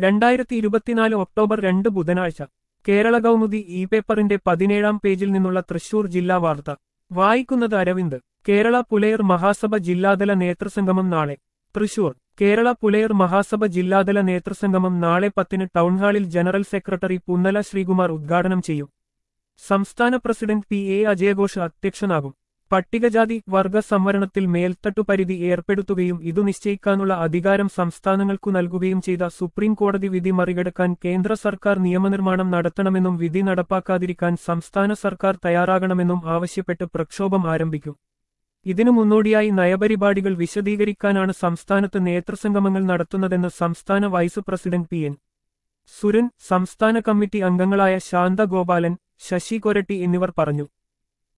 രണ്ടായിരത്തി ഇരുപത്തിനാല് ഒക്ടോബർ രണ്ട് ബുധനാഴ്ച കേരള കൗമുദി ഇ പേപ്പറിന്റെ പതിനേഴാം പേജിൽ നിന്നുള്ള തൃശൂർ ജില്ലാ വാർത്ത വായിക്കുന്നത് അരവിന്ദ് കേരള പുലയർ മഹാസഭ ജില്ലാതല നേതൃസംഗമം നാളെ തൃശൂർ കേരള പുലയർ മഹാസഭ ജില്ലാതല നേതൃസംഗമം നാളെ പത്തിന് ടൗൺഹാളിൽ ജനറൽ സെക്രട്ടറി പുന്നല ശ്രീകുമാർ ഉദ്ഘാടനം ചെയ്യും സംസ്ഥാന പ്രസിഡന്റ് പി എ അജയഘോഷ് അധ്യക്ഷനാകും പട്ടികജാതി വർഗ സംവരണത്തിൽ മേൽത്തട്ടു പരിധി ഏർപ്പെടുത്തുകയും ഇതു നിശ്ചയിക്കാനുള്ള അധികാരം സംസ്ഥാനങ്ങൾക്കു നൽകുകയും ചെയ്ത സുപ്രീം കോടതി വിധി മറികടക്കാൻ കേന്ദ്ര സർക്കാർ നിയമനിർമ്മാണം നടത്തണമെന്നും വിധി നടപ്പാക്കാതിരിക്കാൻ സംസ്ഥാന സർക്കാർ തയ്യാറാകണമെന്നും ആവശ്യപ്പെട്ട് പ്രക്ഷോഭം ആരംഭിക്കും ഇതിനു മുന്നോടിയായി നയപരിപാടികൾ വിശദീകരിക്കാനാണ് സംസ്ഥാനത്ത് നേതൃസംഗമങ്ങൾ നടത്തുന്നതെന്ന് സംസ്ഥാന vice president P N Suran സംസ്ഥാന കമ്മിറ്റി അംഗങ്ങളായ ശാന്ത ഗോപാലൻ ശശി കൊരട്ടി എന്നിവർ പറഞ്ഞു